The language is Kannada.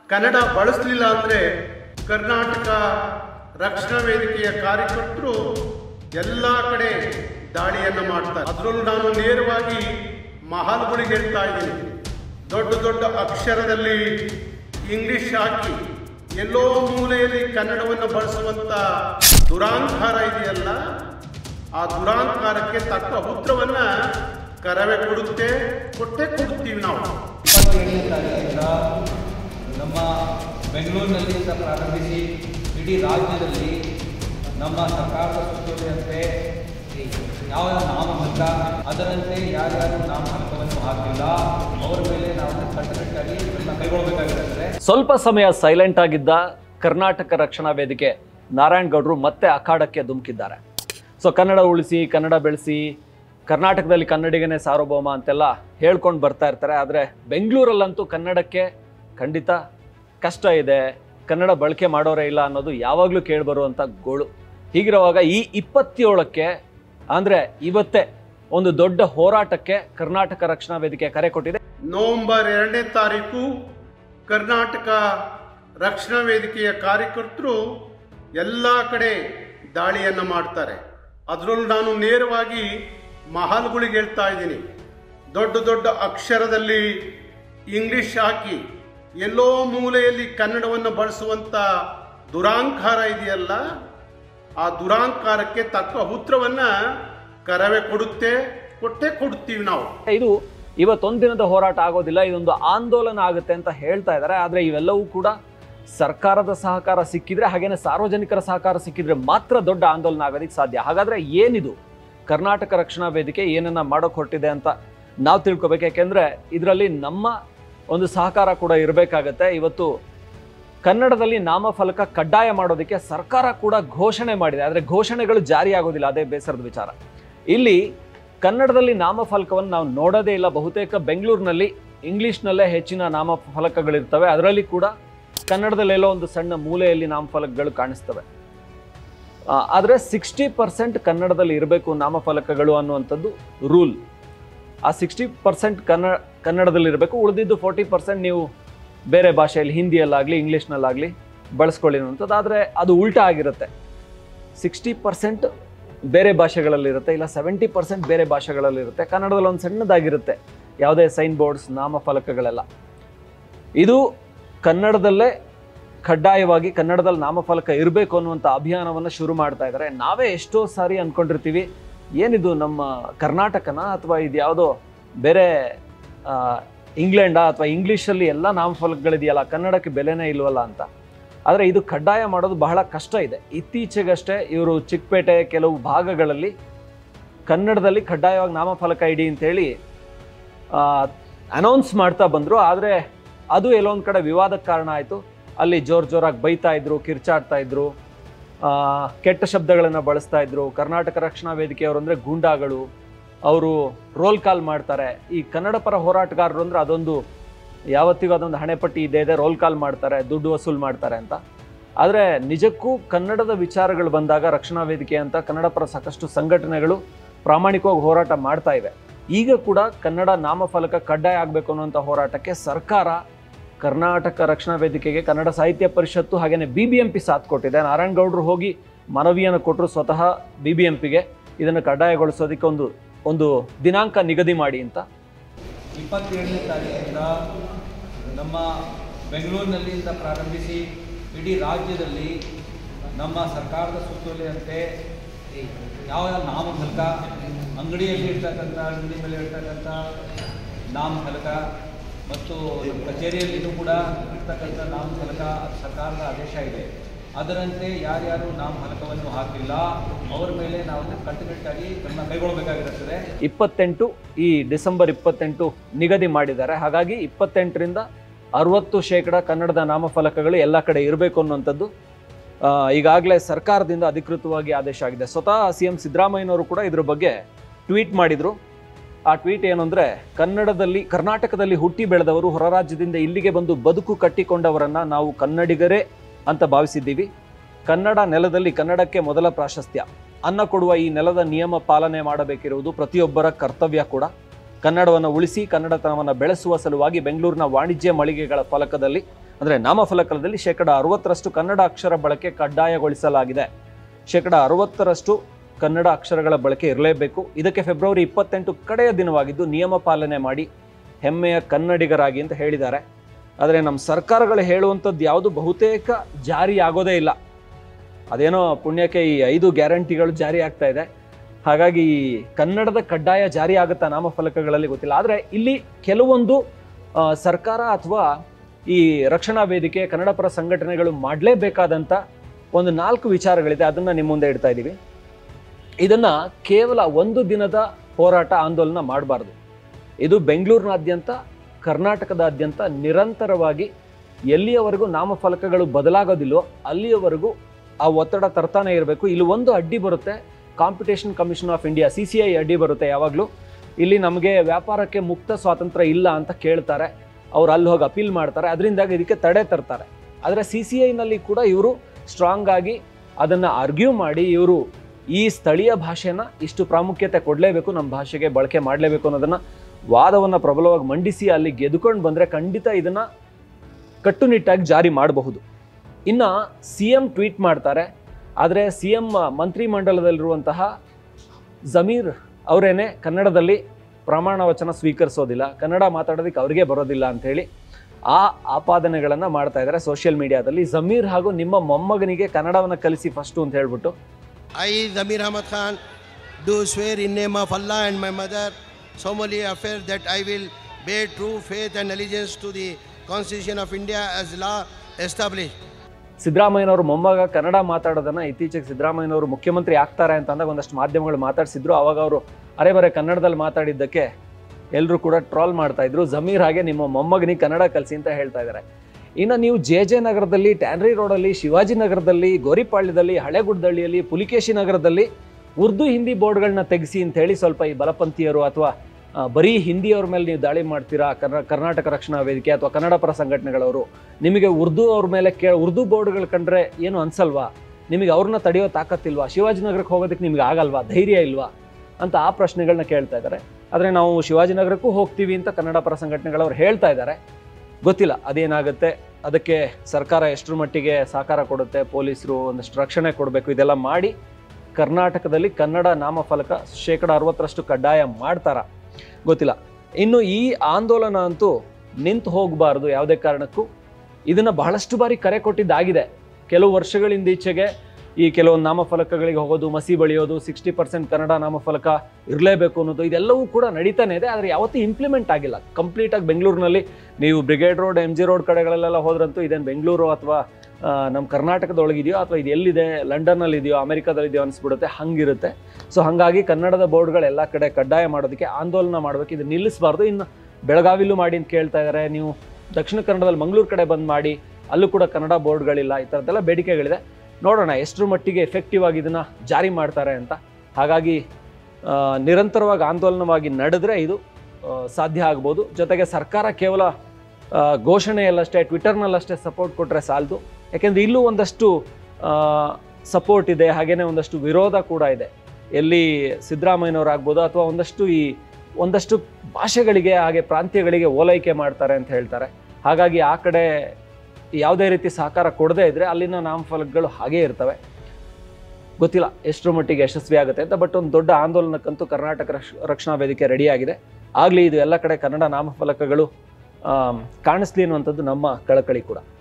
ಕನ್ನಡ ಬಳಸಲಿಲ್ಲ ಅಂದರೆ ಕರ್ನಾಟಕ ರಕ್ಷಣಾ ವೇದಿಕೆಯ ಕಾರ್ಯಕರ್ತರು ಎಲ್ಲ ಕಡೆ ದಾಳಿಯನ್ನು ಮಾಡ್ತಾರೆ ಅದರಲ್ಲೂ ನಾನು ನೇರವಾಗಿ ಮಹಾಲ್ಗಳಿಗೆ ಹೇಳ್ತಾ ಇದ್ದೀನಿ ದೊಡ್ಡ ದೊಡ್ಡ ಅಕ್ಷರದಲ್ಲಿ ಇಂಗ್ಲಿಷ್ ಹಾಕಿ ಎಲ್ಲೋ ಮೂಲೆಯಲ್ಲಿ ಕನ್ನಡವನ್ನು ಬಳಸುವಂತ ದುರಾಂಕಾರ ಇದೆಯಲ್ಲ ಆ ದುರಾಂಕಾರಕ್ಕೆ ತಕ್ಕ ಉತ್ತರವನ್ನ ಕರವೇ ಕೊಡುತ್ತೆ ಕೊಟ್ಟೆ ಕೊಡ್ತೀವಿ ನಾವು ಇಪ್ಪತ್ತೇಳನೇ ತಾರೀಕಿಂದ ನಮ್ಮ ಬೆಂಗಳೂರಿನಲ್ಲಿಂದ ಪ್ರಾರಂಭಿಸಿ ಇಡೀ ರಾಜ್ಯದಲ್ಲಿ ನಮ್ಮ ಸರ್ಕಾರದ ಸೂಚನೆಯಂತೆ ಯಾವ ನಾಮಫಲಕ ಅದರಂತೆ ಯಾರ್ಯಾರು ನಾಮಫಲಕವನ್ನು ಹಾಕಿಲ್ಲ ಅವರ ಮೇಲೆ ನಾವು ಕಟ್ಟುನಿಟ್ಟಾಗಿ ಕ್ರಮ ಕೈಗೊಳ್ಳಬೇಕಾಗಿರುತ್ತದೆ ಸ್ವಲ್ಪ ಸಮಯ ಸೈಲೆಂಟ್ ಆಗಿದ್ದ ಕರ್ನಾಟಕ ರಕ್ಷಣಾ ವೇದಿಕೆ ನಾರಾಯಣ್ ಗೌಡ್ರು ಮತ್ತೆ ಅಖಾಡಕ್ಕೆ ಧುಮುಕಿದ್ದಾರೆ ಸೊ ಕನ್ನಡ ಉಳಿಸಿ ಕನ್ನಡ ಬೆಳೆಸಿ ಕರ್ನಾಟಕದಲ್ಲಿ ಕನ್ನಡಿಗನೇ ಸಾರ್ವಭೌಮ ಅಂತೆಲ್ಲ ಹೇಳ್ಕೊಂಡು ಬರ್ತಾ ಇರ್ತಾರೆ ಆದರೆ ಬೆಂಗಳೂರಲ್ಲಂತೂ ಕನ್ನಡಕ್ಕೆ ಖಂಡಿತ ಕಷ್ಟ ಇದೆ ಕನ್ನಡ ಬಳಕೆ ಮಾಡೋರೇ ಇಲ್ಲ ಅನ್ನೋದು ಯಾವಾಗಲೂ ಕೇಳಿಬರುವಂಥ ಗೋಳು ಹೀಗಿರುವಾಗ ಈ ಇಪ್ಪತ್ತೇಳಕ್ಕೆ ಅಂದರೆ ಇವತ್ತೇ ಒಂದು ದೊಡ್ಡ ಹೋರಾಟಕ್ಕೆ ಕರ್ನಾಟಕ ರಕ್ಷಣಾ ವೇದಿಕೆ ಕರೆ ಕೊಟ್ಟಿದೆ ನವೆಂಬರ್ ಎರಡನೇ ತಾರೀಕು ಕರ್ನಾಟಕ ರಕ್ಷಣಾ ವೇದಿಕೆಯ ಕಾರ್ಯಕರ್ತರು ಎಲ್ಲ ಕಡೆ ದಾಳಿಯನ್ನು ಮಾಡ್ತಾರೆ ಅದರಲ್ಲೂ ನಾನು ನೇರವಾಗಿ ಮಹಾಲ್ಗಳಿಗೆ ಹೇಳ್ತಾ ಇದ್ದೀನಿ ದೊಡ್ಡ ದೊಡ್ಡ ಅಕ್ಷರದಲ್ಲಿ ಇಂಗ್ಲಿಷ್ ಹಾಕಿ ಎಲ್ಲೋ ಮೂಲೆಯಲ್ಲಿ ಕನ್ನಡವನ್ನು ಬಳಸುವಂತ ದುರಾಂಕಾರ ಇದೆಯಲ್ಲ ಆ ದುರಾಂಕಾರಕ್ಕೆ ತಕ್ಕ ಉತ್ತರವನ್ನ ಕರವೇ ಕೊಡುತ್ತೆ ಕೊಟ್ಟೆ ಕೊಡ್ತೀವಿ ನಾವು ಇದು ಇವತ್ತೊಂದು ದಿನದ ಹೋರಾಟ ಆಗೋದಿಲ್ಲ ಇದೊಂದು ಆಂದೋಲನ ಆಗುತ್ತೆ ಅಂತ ಹೇಳ್ತಾ ಇದ್ದಾರೆ ಆದರೆ ಇವೆಲ್ಲವೂ ಕೂಡ ಸರ್ಕಾರದ ಸಹಕಾರ ಸಿಕ್ಕಿದ್ರೆ ಹಾಗೇನೆ ಸಾರ್ವಜನಿಕರ ಸಹಕಾರ ಸಿಕ್ಕಿದ್ರೆ ಮಾತ್ರ ದೊಡ್ಡ ಆಂದೋಲನ ಆಗೋದಕ್ಕೆ ಸಾಧ್ಯ ಹಾಗಾದ್ರೆ ಏನಿದು ಕರ್ನಾಟಕ ರಕ್ಷಣಾ ವೇದಿಕೆ ಏನನ್ನ ಮಾಡೋಕೆ ಹೊರಟಿದೆ ಅಂತ ನಾವು ತಿಳ್ಕೊಬೇಕು ಯಾಕೆಂದ್ರೆ ಇದರಲ್ಲಿ ನಮ್ಮ ಒಂದು ಸಹಕಾರ ಕೂಡ ಇರಬೇಕಾಗತ್ತೆ ಇವತ್ತು ಕನ್ನಡದಲ್ಲಿ ನಾಮಫಲಕ ಕಡ್ಡಾಯ ಮಾಡೋದಕ್ಕೆ ಸರ್ಕಾರ ಕೂಡ ಘೋಷಣೆ ಮಾಡಿದೆ ಆದರೆ ಘೋಷಣೆಗಳು ಜಾರಿ ಆಗೋದಿಲ್ಲ ಅದೇ ಬೇಸರದ ವಿಚಾರ ಇಲ್ಲಿ ಕನ್ನಡದಲ್ಲಿ ನಾಮಫಲಕವನ್ನು ನಾವು ನೋಡೋದೇ ಇಲ್ಲ ಬಹುತೇಕ ಬೆಂಗಳೂರಿನಲ್ಲಿ ಇಂಗ್ಲಿಷ್ನಲ್ಲೇ ಹೆಚ್ಚಿನ ನಾಮಫಲಕಗಳಿರ್ತವೆ ಅದರಲ್ಲಿ ಕೂಡ ಕನ್ನಡದಲ್ಲೆಲ್ಲೋ ಒಂದು ಸಣ್ಣ ಮೂಲೆಯಲ್ಲಿ ನಾಮಫಲಕಗಳು ಕಾಣಿಸ್ತವೆ ಆ, ಆದರೆ ಸಿಕ್ಸ್ಟಿ ಪರ್ಸೆಂಟ್ ಕನ್ನಡದಲ್ಲಿ ಇರಬೇಕು ನಾಮಫಲಕಗಳು ಅನ್ನುವಂಥದ್ದು ರೂಲ್ ಆ ಸಿಕ್ಸ್ಟಿ ಪರ್ಸೆಂಟ್ ಕನ್ನಡ ಕನ್ನಡದಲ್ಲಿ ಇರಬೇಕು ಉಳಿದಿದ್ದು ಫೋರ್ಟಿ ಪರ್ಸೆಂಟ್ ನೀವು ಬೇರೆ ಭಾಷೆಯಲ್ಲಿ ಹಿಂದಿಯಲ್ಲಾಗಲಿ ಇಂಗ್ಲೀಷ್ನಲ್ಲಾಗಲಿ ಬಳಸ್ಕೊಳ್ಳಿ ಅನ್ನುವಂಥದ್ದು ಆದರೆ ಅದು ಉಲ್ಟಾ ಆಗಿರುತ್ತೆ ಸಿಕ್ಸ್ಟಿ ಪರ್ಸೆಂಟ್ ಬೇರೆ ಭಾಷೆಗಳಲ್ಲಿರುತ್ತೆ ಇಲ್ಲ ಸೆವೆಂಟಿ ಪರ್ಸೆಂಟ್ ಬೇರೆ ಭಾಷೆಗಳಲ್ಲಿರುತ್ತೆ ಕನ್ನಡದಲ್ಲಿ ಒಂದು ಸಣ್ಣದಾಗಿರುತ್ತೆ ಯಾವುದೇ ಸೈನ್ ಬೋರ್ಡ್ಸ್ ನಾಮಫಲಕಗಳೆಲ್ಲ ಇದು ಕನ್ನಡದಲ್ಲೇ ಕಡ್ಡಾಯವಾಗಿ ಕನ್ನಡದಲ್ಲಿ ನಾಮಫಲಕ ಇರಬೇಕು ಅನ್ನುವಂಥ ಅಭಿಯಾನವನ್ನು ಶುರು ಮಾಡ್ತಾ ಇದ್ದಾರೆ ನಾವೇ ಎಷ್ಟೋ ಸಾರಿ ಅಂದ್ಕೊಂಡಿರ್ತೀವಿ ಏನಿದು ನಮ್ಮ ಕರ್ನಾಟಕನ ಅಥವಾ ಇದು ಯಾವುದೋ ಬೇರೆ ಆ, ಇಂಗ್ಲೆಂಡಾ ಅಥವಾ ಇಂಗ್ಲೀಷಲ್ಲಿ ಎಲ್ಲ ನಾಮಫಲಕಗಳಿದೆಯಲ್ಲ ಕನ್ನಡಕ್ಕೆ ಬೆಲೆನೇ ಇಲ್ವಲ್ಲ ಅಂತ ಆದರೆ ಇದು ಕಡ್ಡಾಯ ಮಾಡೋದು ಬಹಳ ಕಷ್ಟ ಇದೆ ಇತ್ತೀಚೆಗಷ್ಟೇ ಇವರು ಚಿಕ್ಕಪೇಟೆ ಕೆಲವು ಭಾಗಗಳಲ್ಲಿ ಕನ್ನಡದಲ್ಲಿ ಕಡ್ಡಾಯವಾಗಿ ನಾಮಫಲಕ ಇಡಿ ಅಂತೇಳಿ ಅನೌನ್ಸ್ ಮಾಡ್ತಾ ಬಂದರು ಆದರೆ ಅದು ಎಲ್ಲೊಂದು ಕಡೆ ವಿವಾದಕ್ಕೆ ಕಾರಣ ಆಯಿತು ಅಲ್ಲಿ ಜೋರ್ ಜೋರಾಗಿ ಬೈತಾ ಇದ್ರು ಕಿರ್ಚಾಡ್ತಾ ಇದ್ರು ಆ, ಕೆಟ್ಟ ಶಬ್ದಗಳನ್ನು ಬಳಸ್ತಾ ಇದ್ರು ಕರ್ನಾಟಕ ರಕ್ಷಣಾ ವೇದಿಕೆಯವರು ಅಂದರೆ ಗೂಂಡಾಗಳು ಅವರು ರೋಲ್ ಕಾಲ್ ಮಾಡ್ತಾರೆ ಈ ಕನ್ನಡ ಪರ ಹೋರಾಟಗಾರರು ಅಂದರೆ ಅದೊಂದು ಯಾವತ್ತಿಗೂ ಅದೊಂದು ಹಣೆಪಟ್ಟಿ ಇದೆ ಇದೆ ರೋಲ್ ಕಾಲ್ ಮಾಡ್ತಾರೆ ದುಡ್ಡು ವಸೂಲು ಮಾಡ್ತಾರೆ ಅಂತ ಆದರೆ ನಿಜಕ್ಕೂ ಕನ್ನಡದ ವಿಚಾರಗಳು ಬಂದಾಗ ರಕ್ಷಣಾ ವೇದಿಕೆ ಅಂತ ಕನ್ನಡ ಪರ ಸಾಕಷ್ಟು ಸಂಘಟನೆಗಳು ಪ್ರಾಮಾಣಿಕವಾಗಿ ಹೋರಾಟ ಮಾಡ್ತಾ ಇವೆ ಈಗ ಕೂಡ ಕನ್ನಡ ನಾಮಫಲಕ ಕಡ್ಡಾಯ ಆಗಬೇಕು ಅನ್ನುವಂಥ ಹೋರಾಟಕ್ಕೆ ಸರ್ಕಾರ ಕರ್ನಾಟಕ ರಕ್ಷಣಾ ವೇದಿಕೆಗೆ ಕನ್ನಡ ಸಾಹಿತ್ಯ ಪರಿಷತ್ತು ಹಾಗೆಯೇ ಬಿ ಬಿ ಎಂ ಪಿ ಸಾಥ್ ಕೊಟ್ಟಿದೆ ನಾರಾಯಣಗೌಡರು ಹೋಗಿ ಮನವಿಯನ್ನು ಕೊಟ್ಟರು ಸ್ವತಃ ಬಿ ಬಿ ಎಂ ಪಿಗೆ ಇದನ್ನು ಕಡ್ಡಾಯಗೊಳಿಸೋದಕ್ಕೆ ಒಂದು ಒಂದು ದಿನಾಂಕ ನಿಗದಿ ಮಾಡಿ ಅಂತ ಇಪ್ಪತ್ತೇಳನೇ ತಾರೀಕಿಂದ ನಮ್ಮ ಬೆಂಗಳೂರಿನಲ್ಲಿಂದ ಪ್ರಾರಂಭಿಸಿ ಇಡೀ ರಾಜ್ಯದಲ್ಲಿ ನಮ್ಮ ಸರ್ಕಾರದ ಸುತ್ತೋಲೆಯಂತೆ ಯಾವ ನಾಮಫಲಕ ಅಂಗಡಿಯಲ್ಲಿ ಇರ್ತಕ್ಕಂಥ ಅಂಗಡಿ ಮೇಲೆ ಇರ್ತಕ್ಕಂಥ ನಾಮಫಲಕ ಮತ್ತು ಕಚೇರಿಯಲ್ಲಿಯೂ ಕೂಡ ಇರ್ತಕ್ಕಂಥ ನಾಮಫಲಕ ಸರ್ಕಾರದ ಆದೇಶ ಇದೆ ಅದರಂತೆ ಯಾರ್ಯಾರು ನಾಮಫಲಕವನ್ನು ಹಾಕಿಲ್ಲ ಅವರ ಮೇಲೆ ನಾವು ಕಟ್ಟುನಿಟ್ಟಾಗಿ ಕ್ರಮ ಕೈಗೊಳ್ಳಬೇಕಾಗಿರುತ್ತದೆ ಇಪ್ಪತ್ತೆಂಟು ಈ ಡಿಸೆಂಬರ್ ಇಪ್ಪತ್ತೆಂಟು ನಿಗದಿ ಮಾಡಿದ್ದಾರೆ ಹಾಗಾಗಿ ಇಪ್ಪತ್ತೆಂಟರಿಂದ ಅರವತ್ತು ಶೇಕಡ ಕನ್ನಡದ ನಾಮಫಲಕಗಳು ಎಲ್ಲ ಕಡೆ ಇರಬೇಕು ಅನ್ನುವಂಥದ್ದು ಈಗಾಗಲೇ ಸರ್ಕಾರದಿಂದ ಅಧಿಕೃತವಾಗಿ ಆದೇಶ ಆಗಿದೆ ಸ್ವತಃ ಸಿ ಎಂ ಸಿದ್ದರಾಮಯ್ಯನವರು ಕೂಡ ಇದ್ರ ಬಗ್ಗೆ ಟ್ವೀಟ್ ಮಾಡಿದರು ಆ ಟ್ವೀಟ್ ಏನು ಅಂದರೆ ಕನ್ನಡದಲ್ಲಿ ಕರ್ನಾಟಕದಲ್ಲಿ ಹುಟ್ಟಿ ಬೆಳೆದವರು ಹೊರ ರಾಜ್ಯದಿಂದ ಇಲ್ಲಿಗೆ ಬಂದು ಬದುಕು ಕಟ್ಟಿಕೊಂಡವರನ್ನ ನಾವು ಕನ್ನಡಿಗರೇ ಅಂತ ಭಾವಿಸಿದ್ದೀವಿ ಕನ್ನಡ ನೆಲದಲ್ಲಿ ಕನ್ನಡಕ್ಕೆ ಮೊದಲ ಪ್ರಾಶಸ್ತ್ಯ ಅನ್ನ ಕೊಡುವ ಈ ನೆಲದ ನಿಯಮ ಪಾಲನೆ ಮಾಡಬೇಕಿರುವುದು ಪ್ರತಿಯೊಬ್ಬರ ಕರ್ತವ್ಯ ಕೂಡ ಕನ್ನಡವನ್ನು ಉಳಿಸಿ ಕನ್ನಡತನವನ್ನು ಬೆಳೆಸುವ ಸಲುವಾಗಿ ಬೆಂಗಳೂರಿನ ವಾಣಿಜ್ಯ ಮಳಿಗೆಗಳ ಫಲಕದಲ್ಲಿ ಅಂದರೆ ನಾಮಫಲಕದಲ್ಲಿ ಶೇಕಡ ಅರವತ್ತರಷ್ಟು ಕನ್ನಡ ಅಕ್ಷರ ಬಳಕೆ ಕಡ್ಡಾಯಗೊಳಿಸಲಾಗಿದೆ ಶೇಕಡ ಅರವತ್ತರಷ್ಟು ಕನ್ನಡ ಅಕ್ಷರಗಳ ಬಳಕೆ ಇರಲೇಬೇಕು ಇದಕ್ಕೆ ಫೆಬ್ರವರಿ ಇಪ್ಪತ್ತೆಂಟು ಕಡೆಯ ದಿನವಾಗಿದ್ದು ನಿಯಮ ಪಾಲನೆ ಮಾಡಿ ಹೆಮ್ಮೆಯ ಕನ್ನಡಿಗರಾಗಿ ಅಂತ ಹೇಳಿದ್ದಾರೆ ಆದರೆ ನಮ್ಮ ಸರ್ಕಾರಗಳು ಹೇಳುವಂಥದ್ದು ಯಾವುದು ಬಹುತೇಕ ಜಾರಿ ಆಗೋದೇ ಇಲ್ಲ ಅದೇನೋ ಪುಣ್ಯಕ್ಕೆ ಈ ಐದು ಗ್ಯಾರಂಟಿಗಳು ಜಾರಿ ಆಗ್ತಾ ಇದೆ ಹಾಗಾಗಿ ಈ ಕನ್ನಡದ ಕಡ್ಡಾಯ ಜಾರಿ ಆಗುತ್ತಾ ನಾಮಫಲಕಗಳಲ್ಲಿ ಗೊತ್ತಿಲ್ಲ ಆದರೆ ಇಲ್ಲಿ ಕೆಲವೊಂದು ಆ, ಸರ್ಕಾರ ಅಥವಾ ಈ ರಕ್ಷಣಾ ವೇದಿಕೆ ಕನ್ನಡ ಪರ ಸಂಘಟನೆಗಳು ಮಾಡಲೇಬೇಕಾದಂಥ ಒಂದು ನಾಲ್ಕು ವಿಚಾರಗಳಿದೆ ಅದನ್ನು ನಿಮ್ಮ ಮುಂದೆ ಇಡ್ತಾ ಇದ್ದೀವಿ ಇದನ್ನ ಕೇವಲ ಒಂದು ದಿನದ ಹೋರಾಟ ಆಂದೋಲನ ಮಾಡಬಾರ್ದು ಇದು ಬೆಂಗಳೂರಿನಾದ್ಯಂತ ಕರ್ನಾಟಕದಾದ್ಯಂತ ನಿರಂತರವಾಗಿ ಎಲ್ಲಿಯವರೆಗೂ ನಾಮಫಲಕಗಳು ಬದಲಾಗೋದಿಲ್ವೋ ಅಲ್ಲಿಯವರೆಗೂ ಆ ಒತ್ತಡ ತರ್ತಾನೆ ಇರಬೇಕು ಇಲ್ಲಿ ಒಂದು ಅಡ್ಡಿ ಬರುತ್ತೆ competition commission of India C C I ಅಡ್ಡಿ ಬರುತ್ತೆ ಯಾವಾಗಲೂ ಇಲ್ಲಿ ನಮಗೆ ವ್ಯಾಪಾರಕ್ಕೆ ಮುಕ್ತ ಸ್ವಾತಂತ್ರ್ಯ ಇಲ್ಲ ಅಂತ ಕೇಳ್ತಾರೆ ಅವ್ರು ಅಲ್ಲಿ ಹೋಗಿ ಅಪೀಲ್ ಮಾಡ್ತಾರೆ ಅದರಿಂದಾಗಿ ಇದಕ್ಕೆ ತಡೆ ತರ್ತಾರೆ ಆದರೆ ಸಿ ಸಿ ಐನಲ್ಲಿ ಕೂಡ ಇವರು ಸ್ಟ್ರಾಂಗ್ ಆಗಿ ಅದನ್ನು ಆರ್ಗ್ಯೂ ಮಾಡಿ ಇವರು ಈ ಸ್ಥಳೀಯ ಭಾಷೆನ ಇಷ್ಟು ಪ್ರಾಮುಖ್ಯತೆ ಕೊಡಲೇಬೇಕು ನಮ್ಮ ಭಾಷೆಗೆ ಬಳಕೆ ಮಾಡಲೇಬೇಕು ಅನ್ನೋದನ್ನು ವಾದವನ್ನು ಪ್ರಬಲವಾಗಿ ಮಂಡಿಸಿ ಅಲ್ಲಿ ಗೆದ್ಕೊಂಡು ಬಂದರೆ ಖಂಡಿತ ಇದನ್ನು ಕಟ್ಟುನಿಟ್ಟಾಗಿ ಜಾರಿ ಮಾಡಬಹುದು ಇನ್ನು ಸಿ ಎಂ ಟ್ವೀಟ್ ಮಾಡ್ತಾರೆ ಆದರೆ ಸಿ ಎಂ ಮಂತ್ರಿಮಂಡಲದಲ್ಲಿರುವಂತಹ ಜಮೀರ್ ಅವರೇನೆ ಕನ್ನಡದಲ್ಲಿ ಪ್ರಮಾಣ ವಚನ ಸ್ವೀಕರಿಸೋದಿಲ್ಲ ಕನ್ನಡ ಮಾತಾಡೋದಕ್ಕೆ ಅವ್ರಿಗೆ ಬರೋದಿಲ್ಲ ಅಂಥೇಳಿ ಆ ಆಪಾದನೆಗಳನ್ನು ಮಾಡ್ತಾ ಇದ್ದಾರೆ ಸೋಷಿಯಲ್ ಮೀಡಿಯಾದಲ್ಲಿ ಜಮೀರ್ ಹಾಗೂ ನಿಮ್ಮ ಮೊಮ್ಮಗನಿಗೆ ಕನ್ನಡವನ್ನು ಕಲಿಸಿ ಫಸ್ಟು ಅಂತ ಹೇಳ್ಬಿಟ್ಟು I, Zamir Ahmad Khan, do swear in name of Allah and my mother, solemnly affirm that I will bear true faith and allegiance to the Constitution of India as law established. ಸಿದ್ದರಾಮಯ್ಯನವರು ಮೊಮ್ಮಗ ಕನ್ನಡ ಮಾತಾಡೋದನ್ನ ಇತ್ತೀಚೆಗೆ ಸಿದ್ದರಾಮಯ್ಯನವರು ಮುಖ್ಯಮಂತ್ರಿ ಆಗ್ತಾರೆ ಅಂತ ಅಂದಾಗ ಒಂದಷ್ಟು ಮಾಧ್ಯಮಗಳು ಮಾತಾಡಿಸಿದ್ರು ಅವಾಗ ಅವರು ಅರೆ ಬರೇ ಕನ್ನಡದಲ್ಲಿ ಮಾತಾಡಿದ್ದಕ್ಕೆ ಎಲ್ಲರೂ ಕೂಡ ಟ್ರಾಲ್ ಮಾಡ್ತಾ ಇದ್ರು ಜಮೀರ್ ಹಾಗೆ ನಿಮ್ಮ ಮೊಮ್ಮಗನಿಗೆ ಕನ್ನಡ ಕಲಿಸಿ ಅಂತ ಹೇಳ್ತಾ ಇದ್ದಾರೆ ಇನ್ನು ನೀವು ಜೆ ಜೆ ನಗರದಲ್ಲಿ ಟ್ಯಾನ್ರಿ ರೋಡಲ್ಲಿ ಶಿವಾಜಿ ನಗರದಲ್ಲಿ ಗೋರಿಪಾಳ್ಯದಲ್ಲಿ ಹಳೆಗುಡ್ದಳ್ಳಿಯಲ್ಲಿ ಪುಲಿಕೇಶಿ ನಗರದಲ್ಲಿ ಉರ್ದು ಹಿಂದಿ ಬೋರ್ಡ್ಗಳನ್ನ ತೆಗೆಸಿ ಅಂತ ಹೇಳಿ ಸ್ವಲ್ಪ ಈ ಬಲಪಂಥೀಯರು ಅಥವಾ ಆ, ಬರೀ ಹಿಂದಿಯವ್ರ ಮೇಲೆ ನೀವು ದಾಳಿ ಮಾಡ್ತೀರಾ ಕರ್ನಾ ಕರ್ನಾಟಕ ರಕ್ಷಣಾ ವೇದಿಕೆ ಅಥವಾ ಕನ್ನಡ ಪರ ಸಂಘಟನೆಗಳವರು ನಿಮಗೆ ಉರ್ದು ಅವ್ರ ಮೇಲೆ ಕೇ ಉರ್ದು ಬೋರ್ಡ್ಗಳು ಕಂಡ್ರೆ ಏನು ಅನ್ಸಲ್ವಾ ನಿಮಗೆ ಅವ್ರನ್ನ ತಡೆಯೋ ತಾಕತ್ತಿಲ್ವಾ ಶಿವಾಜಿನಗರಕ್ಕೆ ಹೋಗೋದಕ್ಕೆ ನಿಮ್ಗೆ ಆಗಲ್ವಾ ಧೈರ್ಯ ಇಲ್ವಾ ಅಂತ ಆ ಪ್ರಶ್ನೆಗಳನ್ನ ಕೇಳ್ತಾ ಇದ್ದಾರೆ ಆದರೆ ನಾವು ಶಿವಾಜಿನಗರಕ್ಕೂ ಹೋಗ್ತೀವಿ ಅಂತ ಕನ್ನಡ ಪರ ಸಂಘಟನೆಗಳವ್ರು ಹೇಳ್ತಾ ಇದ್ದಾರೆ ಗೊತ್ತಿಲ್ಲ ಅದೇನಾಗುತ್ತೆ ಅದಕ್ಕೆ ಸರ್ಕಾರ ಎಷ್ಟರ ಮಟ್ಟಿಗೆ ಸಹಕಾರ ಕೊಡುತ್ತೆ ಪೊಲೀಸರು ಒಂದಷ್ಟು ರಕ್ಷಣೆ ಕೊಡಬೇಕು ಇದೆಲ್ಲ ಮಾಡಿ ಕರ್ನಾಟಕದಲ್ಲಿ ಕನ್ನಡ ನಾಮಫಲಕ ಶೇಕಡ ಅರವತ್ತರಷ್ಟು ಕಡ್ಡಾಯ ಮಾಡ್ತಾರ ಗೊತ್ತಿಲ್ಲ ಇನ್ನು ಈ ಆಂದೋಲನ ಅಂತೂ ನಿಂತು ಹೋಗಬಾರ್ದು ಯಾವುದೇ ಕಾರಣಕ್ಕೂ ಇದನ್ನು ಬಹಳಷ್ಟು ಬಾರಿ ಕರೆ ಕೊಟ್ಟಿದ್ದಾಗಿದೆ ಕೆಲವು ವರ್ಷಗಳಿಂದ ಈಚೆಗೆ ಈ ಕೆಲವೊಂದು ನಾಮಫಲಕಗಳಿಗೆ ಹೋಗೋದು ಮಸಿ ಬಳಿಯೋದು ಸಿಕ್ಸ್ಟಿ ಪರ್ಸೆಂಟ್ ಕನ್ನಡ ನಾಮಫಲಕ ಇರಲೇಬೇಕು ಅನ್ನೋದು ಇದೆಲ್ಲವೂ ಕೂಡ ನಡೀತಾನೆ ಇದೆ ಆದರೆ ಯಾವತ್ತೂ ಇಂಪ್ಲಿಮೆಂಟ್ ಆಗಿಲ್ಲ ಕಂಪ್ಲೀಟಾಗಿ ಬೆಂಗಳೂರಿನಲ್ಲಿ ನೀವು Brigade Road M G Road ಕಡೆಗಳೆಲ್ಲ ಹೋದ್ರಂತೂ ಇದೇನು ಬೆಂಗಳೂರು ಅಥವಾ ನಮ್ಮ ಕರ್ನಾಟಕದೊಳಗಿದೆಯೋ ಅಥವಾ ಇದು ಎಲ್ಲಿದೆ ಲಂಡನ್ನಲ್ಲಿ ಇದೆಯೋ ಅಮೆರಿಕಾದಲ್ಲಿದೆಯೋ ಅನಿಸ್ಬಿಡುತ್ತೆ ಹಂಗಿರುತ್ತೆ ಸೊ ಹಾಗಾಗಿ ಕನ್ನಡದ ಬೋರ್ಡ್ಗಳು ಎಲ್ಲ ಕಡೆ ಕಡ್ಡಾಯ ಮಾಡೋದಕ್ಕೆ ಆಂದೋಲನ ಮಾಡಬೇಕು ಇದು ನಿಲ್ಲಿಸಬಾರ್ದು ಇನ್ನು ಬೆಳಗಾವಿಲೂ ಮಾಡಿ ಅಂತ ಕೇಳ್ತಾ ಇದ್ದಾರೆ ನೀವು ದಕ್ಷಿಣ ಕನ್ನಡದಲ್ಲಿ ಮಂಗಳೂರು ಕಡೆ ಬಂದ್ ಮಾಡಿ ಅಲ್ಲೂ ಕೂಡ ಕನ್ನಡ ಬೋರ್ಡ್ಗಳಿಲ್ಲ ಈ ಥರದ್ದೆಲ್ಲ ಬೇಡಿಕೆಗಳಿದೆ ನೋಡೋಣ ಎಷ್ಟರ ಮಟ್ಟಿಗೆ ಎಫೆಕ್ಟಿವ್ ಆಗಿ ಇದನ್ನು ಜಾರಿ ಮಾಡ್ತಾರೆ ಅಂತ ಹಾಗಾಗಿ ಆ, ನಿರಂತರವಾಗಿ ಆಂದೋಲನವಾಗಿ ನಡೆದ್ರೆ ಇದು ಆ, ಸಾಧ್ಯ ಆಗ್ಬೋದು ಜೊತೆಗೆ ಸರ್ಕಾರ ಕೇವಲ ಆ, ಘೋಷಣೆಯಲ್ಲಷ್ಟೇ ಟ್ವಿಟರ್ನಲ್ಲಷ್ಟೇ ಸಪೋರ್ಟ್ ಕೊಟ್ಟರೆ ಸಾಲದು ಯಾಕೆಂದರೆ ಇಲ್ಲೂ ಒಂದಷ್ಟು ಸಪೋರ್ಟ್ ಇದೆ ಹಾಗೆಯೇ ಒಂದಷ್ಟು ವಿರೋಧ ಕೂಡ ಇದೆ ಎಲ್ಲಿ ಸಿದ್ದರಾಮಯ್ಯನವರಾಗ್ಬೋದು ಅಥವಾ ಒಂದಷ್ಟು ಈ ಒಂದಷ್ಟು ಭಾಷೆಗಳಿಗೆ ಹಾಗೆ ಪ್ರಾಂತ್ಯಗಳಿಗೆ ಓಲೈಕೆ ಮಾಡ್ತಾರೆ ಅಂತ ಹೇಳ್ತಾರೆ ಹಾಗಾಗಿ ಆ ಕಡೆ ಯಾವುದೇ ರೀತಿ ಸಹಕಾರ ಕೊಡದೇ ಇದ್ದರೆ ಅಲ್ಲಿನ ನಾಮಫಲಕಗಳು ಹಾಗೇ ಇರ್ತವೆ ಗೊತ್ತಿಲ್ಲ ಎಷ್ಟರ ಮಟ್ಟಿಗೆ ಯಶಸ್ವಿ ಆಗುತ್ತೆ ಅಂತ ಬಟ್ ಒಂದು ದೊಡ್ಡ ಆಂದೋಲನಕ್ಕಂತೂ ಕರ್ನಾಟಕ ರಕ್ಷ ರಕ್ಷಣಾ ವೇದಿಕೆ ರೆಡಿಯಾಗಿದೆ ಆಗಲಿ ಇದು ಎಲ್ಲ ಕಡೆ ಕನ್ನಡ ನಾಮಫಲಕಗಳು ಆಮ್, ಕಾಣಿಸ್ಲಿ ಅನ್ನುವಂಥದ್ದು ನಮ್ಮ ಕಳಕಳಿ ಕೂಡ